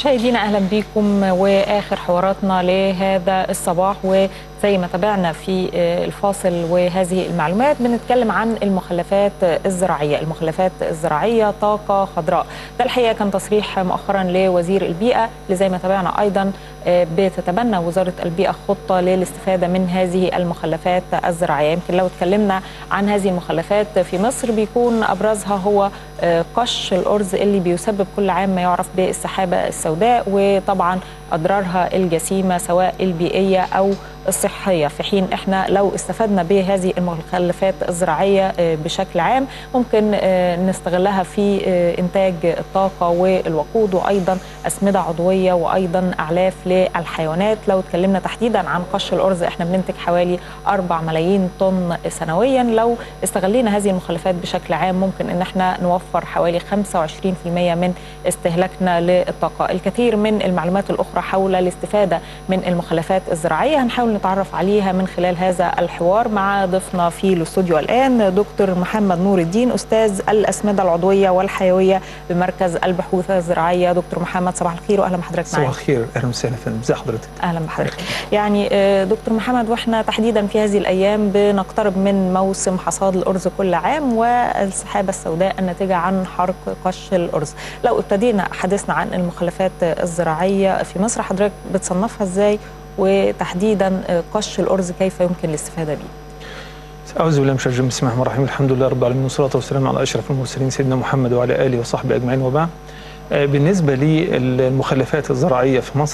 مشاهدينا اهلا بكم واخر حواراتنا لهذا الصباح وزي ما تابعنا في الفاصل وهذه المعلومات بنتكلم عن المخلفات الزراعيه، المخلفات الزراعيه طاقه خضراء، ده الحقيقه كان تصريح مؤخرا لوزير البيئه اللي زي ما تابعنا ايضا بتتبنى وزاره البيئه خطه للاستفاده من هذه المخلفات الزراعيه، يمكن لو اتكلمنا عن هذه المخلفات في مصر بيكون ابرزها هو قش الارز اللي بيسبب كل عام ما يعرف بالسحابه السوداء وطبعا اضرارها الجسيمه سواء البيئيه او الصحيه في حين احنا لو استفدنا بهذه المخلفات الزراعيه بشكل عام ممكن نستغلها في انتاج الطاقه والوقود وايضا اسمده عضويه وايضا اعلاف للحيوانات لو اتكلمنا تحديدا عن قش الارز احنا بننتج حوالي 4 ملايين طن سنويا لو استغلينا هذه المخلفات بشكل عام ممكن ان احنا نوفر حوالي 25% من استهلاكنا للطاقه الكثير من المعلومات الاخرى حول الاستفاده من المخلفات الزراعيه هنحاول نتعرف عليها من خلال هذا الحوار مع ضيفنا في الاستوديو الان دكتور محمد نور الدين استاذ الاسمده العضويه والحيويه بمركز البحوث الزراعيه دكتور محمد صباح الخير واهلا بحضرتك معانا صباح الخير اهلا وسهلا فندم ازي حضرتك اهلا بحضرتك يعني دكتور محمد واحنا تحديدا في هذه الايام بنقترب من موسم حصاد الارز كل عام والسحابه السوداء الناتجه عن حرق قش الارز لو ابتدينا حديثنا عن المخلفات الزراعيه في مصر حضرتك بتصنفها ازاي وتحديدا قش الارز كيف يمكن الاستفاده به؟ أعوذ بالله من الشيطان الرجيم بسم الله الرحمن الرحيم الحمد لله رب العالمين والصلاة والسلام على أشرف المرسلين سيدنا محمد وعلى آله وصحبه أجمعين وبعد بالنسبة للمخلفات الزراعية في مصر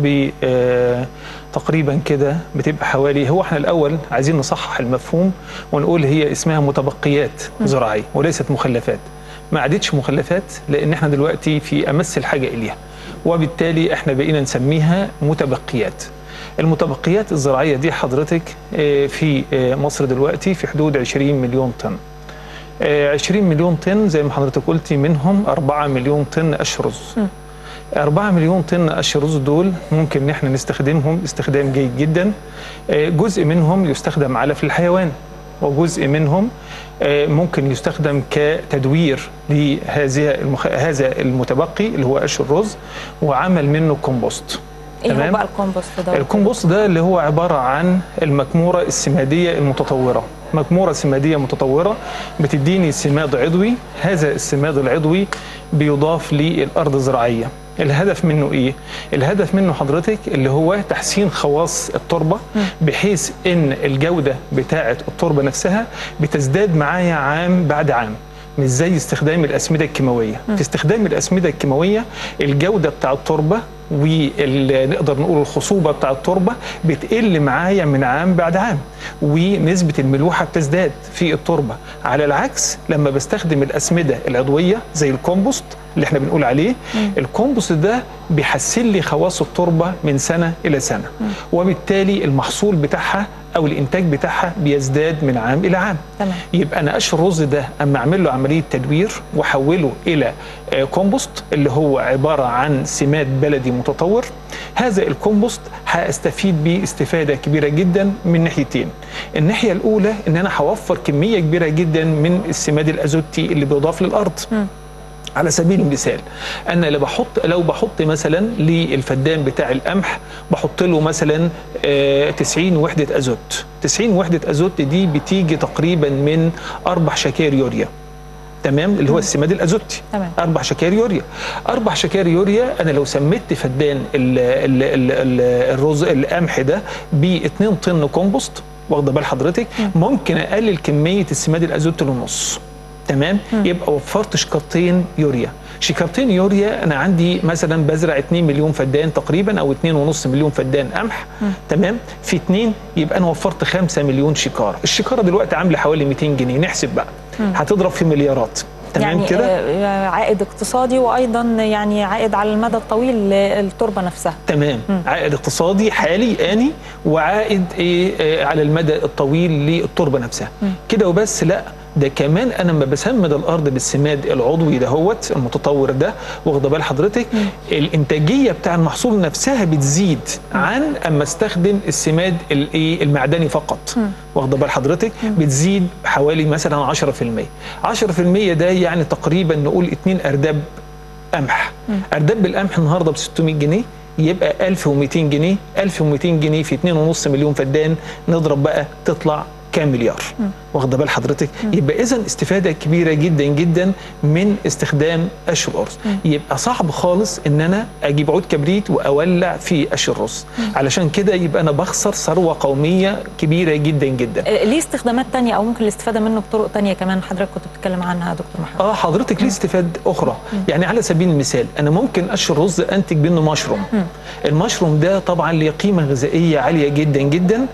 تقريبا كده بتبقى حوالي هو احنا الأول عايزين نصحح المفهوم ونقول هي اسمها متبقيات زراعية وليست مخلفات ما عادتش مخلفات لأن احنا دلوقتي في أمس الحاجة إليها وبالتالي احنا بقينا نسميها متبقيات المتبقيات الزراعية دي حضرتك في مصر دلوقتي في حدود 20 مليون طن 20 مليون طن زي ما حضرتك قلتي منهم 4 مليون طن قش رز 4 مليون طن قش رز دول ممكن ان احنا نستخدمهم استخدام جيد جدا جزء منهم يستخدم علف الحيوان وجزء منهم ممكن يستخدم كتدوير لهذا المخ... هذا المتبقي اللي هو قش الرز وعمل منه كومبوست ايه هو بقى الكومبوست ده؟ الكومبوست ده اللي هو عباره عن المكموره السماديه المتطوره مكموره سماديه متطوره بتديني سماد عضوي هذا السماد العضوي بيضاف للارض الزراعيه الهدف منه ايه الهدف منه حضرتك اللي هو تحسين خواص التربه بحيث ان الجوده بتاعه التربه نفسها بتزداد معايا عام بعد عام مش زي استخدام الاسمده الكيماويه في استخدام الاسمده الكيماويه الجوده بتاع التربه ونقدر نقول الخصوبه بتاع التربه بتقل معايا من عام بعد عام ونسبه الملوحه بتزداد في التربه على العكس لما بستخدم الاسمده العضويه زي الكومبوست اللي احنا بنقول عليه مم. الكومبوست ده بيحسن لي خواص التربه من سنه الى سنه مم. وبالتالي المحصول بتاعها او الانتاج بتاعها بيزداد من عام الى عام تمام. يبقى انا قش الرز ده اما اعمل له عمليه تدوير واحوله الى كومبوست اللي هو عباره عن سماد بلدي متطور هذا الكومبوست هستفيد بيه استفاده كبيره جدا من ناحيتين الناحيه الاولى ان انا هوفر كميه كبيره جدا من السماد الازوتي اللي بيضاف للارض م. على سبيل المثال انا لو بحط لو بحط مثلا للفدان بتاع القمح بحط له مثلا 90 وحده ازوت 90 وحده ازوت دي بتيجي تقريبا من اربع شكاير يوريا تمام اللي هو السماد الازوتي تمام. اربع شكاير يوريا اربع شكاير يوريا انا لو سميت فدان ال ال ال ال الرز القمح ده ب 2 طن كومبوست واخده بال حضرتك ممكن اقلل كميه السماد الازوتي للنص تمام م. يبقى وفرت شكارتين يوريا شكارتين يوريا انا عندي مثلا بزرع 2 مليون فدان تقريبا او 2.5 مليون فدان قمح تمام في 2 يبقى انا وفرت 5 مليون شكاره الشكاره دلوقتي عامله حوالي 200 جنيه نحسب بقى م. هتضرب في مليارات تمام يعني كده عائد اقتصادي وايضا يعني عائد على المدى الطويل للتربه نفسها تمام م. عائد اقتصادي حالي اني وعائد ايه على المدى الطويل للتربه نفسها كده وبس لا ده كمان انا لما بسمد الارض بالسماد العضوي دهوت المتطور ده واخده بال حضرتك م. الانتاجيه بتاع المحصول نفسها بتزيد م. عن اما استخدم السماد الايه المعدني فقط واخده بال حضرتك م. بتزيد حوالي مثلا 10% 10% ده يعني تقريبا نقول 2 ارداب قمح ارداب القمح النهارده ب 600 جنيه يبقى 1200 جنيه 1200 جنيه في 2.5 مليون فدان نضرب بقى تطلع كام مليار واخده بال حضرتك يبقى اذا استفاده كبيره جدا جدا من استخدام قش الارز يبقى صعب خالص ان انا اجيب عود كبريت واولع في قش الرز علشان كده يبقى انا بخسر ثروه قوميه كبيره جدا جدا آه، ليه استخدامات تانية او ممكن الاستفاده منه بطرق تانية كمان حضرتك كنت بتتكلم عنها يا دكتور محمد اه حضرتك ليه استفاد اخرى يعني على سبيل المثال انا ممكن قش الرز انتج منه مشروم المشروم ده طبعا ليه قيمه غذائيه عاليه جدا جدا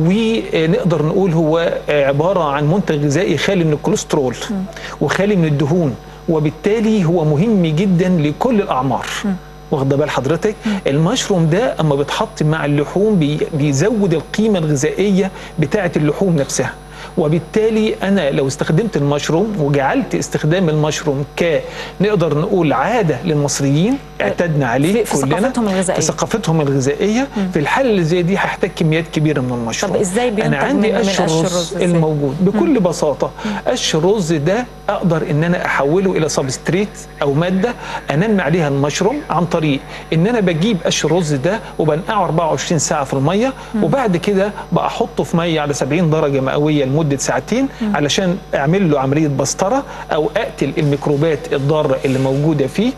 ونقدر نقول هو عباره عن منتج غذائي خالي من الكوليسترول وخالي من الدهون وبالتالي هو مهم جدا لكل الاعمار واخده بال حضرتك المشروم ده اما بيتحط مع اللحوم بي- بيزود القيمه الغذائيه بتاعه اللحوم نفسها وبالتالي انا لو استخدمت المشروم وجعلت استخدام المشروم ك نقدر نقول عاده للمصريين اعتدنا عليه في- في كلنا ثقافتهم الغذائية. في ثقافتهم الغذائيه في الحاله اللي زي دي هحتاج كميات كبيره من المشروم طب إزاي انا بينتج عندي من- من قش قش الرز الرز إزاي؟ الموجود بكل بساطه قش الرز ده اقدر ان انا احوله الى سبستريت او ماده انمي عليها المشروم عن طريق ان انا بجيب قش الرز ده وبنقعه 24 ساعه في الميه وبعد كده بحطه في ميه على 70 درجه مئويه لمده ساعتين علشان اعمل له عمليه بسطره او اقتل الميكروبات الضاره اللي موجوده فيه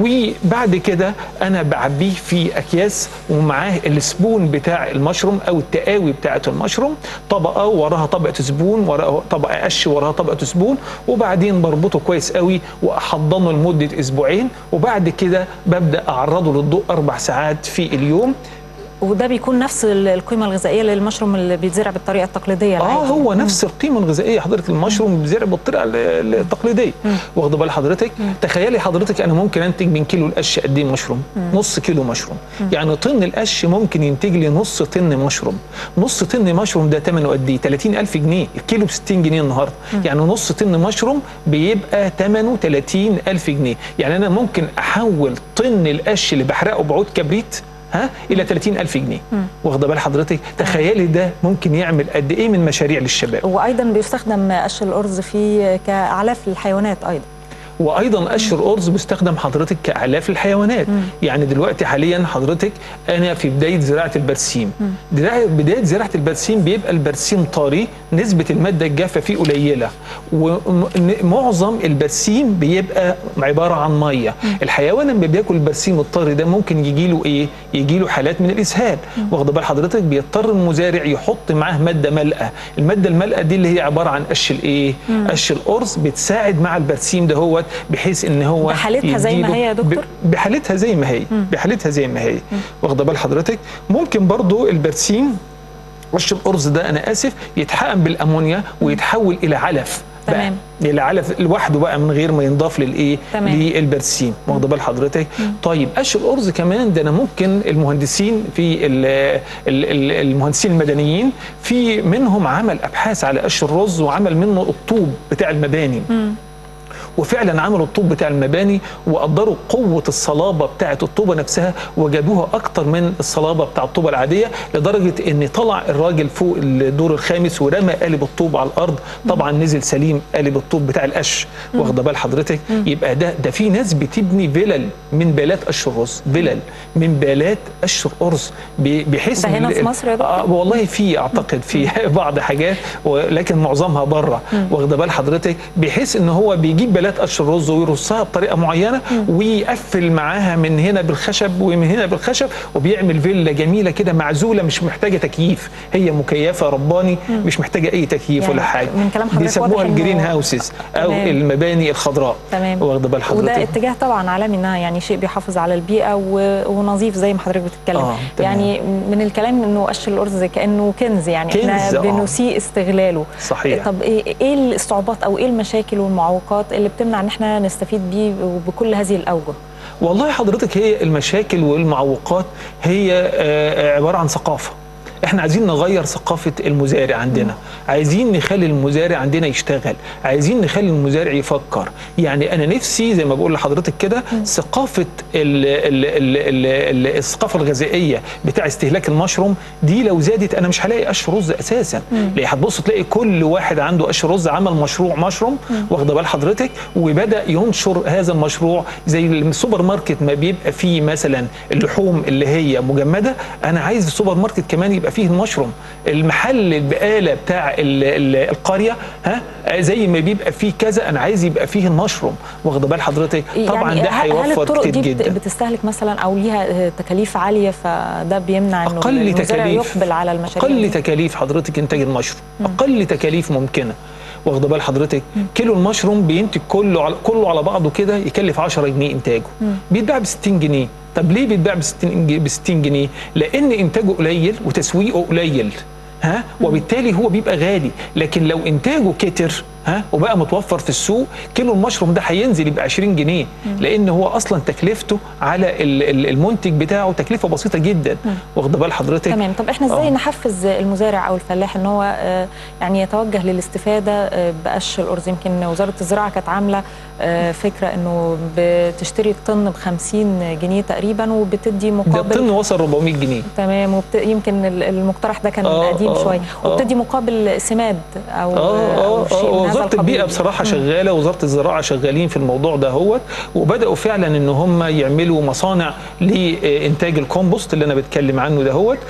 وبعد كده انا بعبيه في اكياس ومعاه السبون بتاع المشروم او التقاوي بتاعه المشروم طبقه وراها طبقه سبون وراها طبقه قش وراها طبقه سبون وبعدين بربطه كويس قوي واحضنه لمده اسبوعين وبعد كده ببدا اعرضه للضوء اربع ساعات في اليوم وده بيكون نفس ال- القيمه الغذائيه للمشروم اللي بيتزرع بالطريقه التقليديه اه العادي. هو نفس القيمه الغذائيه حضرتك المشروم بيزرع بالطريقه ال- ال- التقليديه واخد بال حضرتك تخيلي حضرتك انا ممكن انتج من كيلو القش قد ايه مشروم نص كيلو مشروم يعني طن القش ممكن ينتج لي نص طن مشروم نص طن مشروم ده ثمنه قد ايه 30000 جنيه الكيلو ب 60 جنيه النهارده يعني نص طن مشروم بيبقى ثمنه 30000 جنيه يعني انا ممكن احول طن القش اللي بحرقه بعود كبريت ها الى 30000 جنيه واخده بال حضرتك تخيلي ده ممكن يعمل قد ايه من مشاريع للشباب وايضا بيستخدم قش الارز في كاعلاف للحيوانات ايضا وايضا قش الارز بيستخدم حضرتك كاعلاف الحيوانات يعني دلوقتي حاليا حضرتك انا في بدايه زراعه البرسيم دراعة- بدايه زراعه البرسيم بيبقى البرسيم طري نسبه الماده الجافه فيه قليله ومعظم البرسيم بيبقى عباره عن ميه الحيوان لما بياكل البرسيم الطري ده ممكن يجي له ايه يجي له حالات من الاسهال واخد بال حضرتك بيضطر المزارع يحط معاه ماده مالئه الماده المالئه دي اللي هي عباره عن قش الايه قش الارز بتساعد مع البرسيم دهوت بحيث ان هو بحالتها زي ما يديله- هي يا دكتور؟ ب- بحالتها زي ما هي بحالتها زي ما هي واخده بال حضرتك ممكن برضو البرسيم قش الارز ده انا اسف يتحقن بالامونيا ويتحول الى علف بقى. تمام. الى علف لوحده بقى من غير ما ينضاف للايه تمام. للبرسيم واخده بال حضرتك طيب قش الارز كمان ده انا ممكن المهندسين في ال ال ال المهندسين المدنيين في منهم عمل ابحاث على قش الرز وعمل منه الطوب بتاع المباني وفعلا عملوا الطوب بتاع المباني وقدروا قوه الصلابه بتاعه الطوبه نفسها وجدوها اكتر من الصلابه بتاع الطوبه العاديه لدرجه ان طلع الراجل فوق الدور الخامس ورمى قالب الطوب على الارض طبعا نزل سليم قالب الطوب بتاع القش واخده بال حضرتك يبقى ده ده في ناس بتبني فلل من بالات قش الرز فلل من بالات قش الارز ب- بحيث ده إن هنا ال- في مصر يا دكتور؟ آه والله في اعتقد في بعض حاجات ولكن معظمها بره واخده بال حضرتك بحيث ان هو بيجيب بلات قش الرز ويرصها بطريقه معينه ويقفل معاها من هنا بالخشب ومن هنا بالخشب وبيعمل فيلا جميله كده معزوله مش محتاجه تكييف هي مكيفه رباني مش محتاجه اي تكييف يعني ولا حاجه من كلام حضرتك بيسموها واضح إنه- الجرين هاوسز او تمام. المباني الخضراء تمام واخده بال وده حضرتك اتجاه طبعا عالمي انها يعني شيء بيحافظ على البيئه و- ونظيف زي ما حضرتك بتتكلم آه، تمام. يعني من الكلام انه قش الارز كانه كنز يعني احنا كنز، آه. بنسيء استغلاله صحيح. طب ايه إيه الصعوبات او ايه المشاكل والمعوقات اللي بتمنع ان احنا نستفيد بيه بكل هذه الاوجه والله حضرتك هي المشاكل والمعوقات هي آه، عباره عن ثقافه احنا عايزين نغير ثقافه المزارع عندنا عايزين نخلي المزارع عندنا يشتغل عايزين نخلي المزارع يفكر يعني انا نفسي زي ما بقول لحضرتك كده ثقافه ال ال ال ال ال الثقافه الغذائيه بتاع استهلاك المشروم دي لو زادت انا مش هلاقي قش رز اساسا ليه هتبص تلاقي كل واحد عنده قش رز عمل مشروع مشروم واخده بال حضرتك وبدا ينشر هذا المشروع زي السوبر ماركت ما بيبقى فيه مثلا اللحوم اللي هي مجمده انا عايز السوبر ماركت كمان يبقى فيه المشروم المحل البقاله بتاع ال ال القريه ها زي ما بيبقى فيه كذا انا عايز يبقى فيه المشروم واخده بال حضرتك طبعا يعني ده هل هيوفر الطرق كتير دي بت- جدا بتستهلك مثلا او ليها تكاليف عاليه فده بيمنع انه اقل المزارع تكاليف يقبل على المشاريع اقل دي؟ تكاليف حضرتك انتاج المشروم اقل تكاليف ممكنه واخده بال حضرتك كيلو المشروم بينتج كله على كله على بعضه كده يكلف 10 جنيه انتاجه بيتباع ب 60 جنيه طب ليه بيتباع ب 60 ب 60 جنيه لان انتاجه قليل وتسويقه قليل ها وبالتالي هو بيبقى غالي لكن لو انتاجه كتر ها وبقى متوفر في السوق كيلو المشروم ده هينزل يبقى 20 جنيه لان هو اصلا تكلفته على ال- ال- المنتج بتاعه تكلفه بسيطه جدا واخده بال حضرتك تمام طب احنا ازاي آه. نحفز المزارع او الفلاح ان هو آه، يعني يتوجه للاستفاده آه، بقش الارز يمكن وزاره الزراعه كانت عامله آه، فكره انه بتشتري الطن ب 50 جنيه تقريبا وبتدي ده مقابل الطن وصل 400 جنيه تمام وبت... يمكن ال- المقترح ده كان آه، قديم آه، شويه آه. وبتدي مقابل سماد او اه أو اه شيء اه من هذا وزاره القبيل. البيئه بصراحه شغاله وزاره الزراعه شغالين في الموضوع ده هوت وبداوا فعلا ان هم يعملوا مصانع لانتاج الكومبوست اللي انا بتكلم عنه ده هوت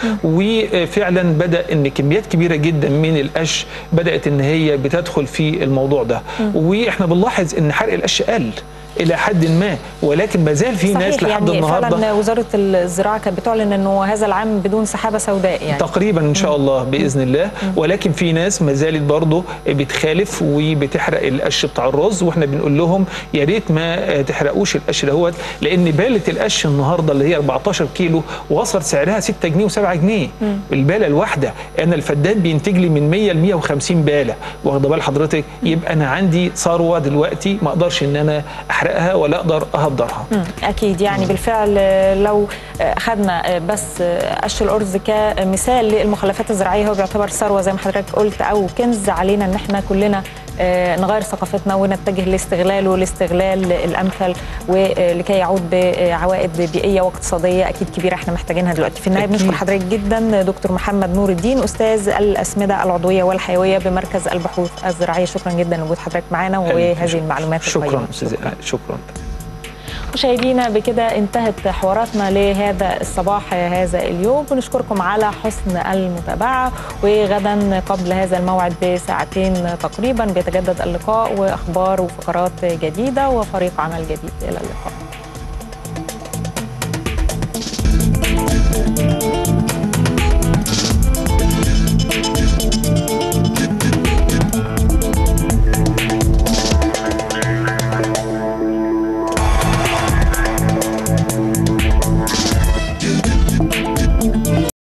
وفعلا بدا ان كميات كبيره جدا من القش بدات ان هي بتدخل في الموضوع ده واحنا بنلاحظ ان حرق القش قل الى حد ما ولكن ما زال في ناس صحيح لحد يعني النهارده فعلا وزاره الزراعه كانت بتعلن انه هذا العام بدون سحابه سوداء يعني تقريبا ان شاء الله باذن الله ولكن في ناس ما زالت برضه بتخالف وبتحرق القش بتاع الرز واحنا بنقول لهم يا ريت ما تحرقوش القش دهوت لان باله القش النهارده اللي هي 14 كيلو وصل سعرها 6 جنيه و7 جنيه الباله الواحده انا الفدان بينتج لي من 100 ل 150 باله واخده بال حضرتك يبقى انا عندي ثروه دلوقتي ما اقدرش ان انا احرقها ولا اقدر اهدرها مم. اكيد يعني بالفعل آه، لو آه، خدنا آه، بس آه، قش الارز كمثال للمخلفات الزراعيه هو بيعتبر ثروه زي ما حضرتك قلت او كنز علينا ان احنا كلنا آه، نغير ثقافتنا ونتجه لاستغلاله لاستغلال الامثل ولكي يعود بعوائد بيئيه واقتصاديه اكيد كبيره احنا محتاجينها دلوقتي في النهايه أكيد. بنشكر حضرتك جدا دكتور محمد نور الدين استاذ الاسمده العضويه والحيويه بمركز البحوث الزراعيه شكرا جدا لوجود حضرتك معنا وهذه المعلومات شكرا القيمة. استاذ شكرا مشاهدينا بكده انتهت حواراتنا لهذا الصباح هذا اليوم بنشكركم على حسن المتابعة وغدا قبل هذا الموعد بساعتين تقريبا بيتجدد اللقاء وأخبار وفقرات جديدة وفريق عمل جديد إلى اللقاء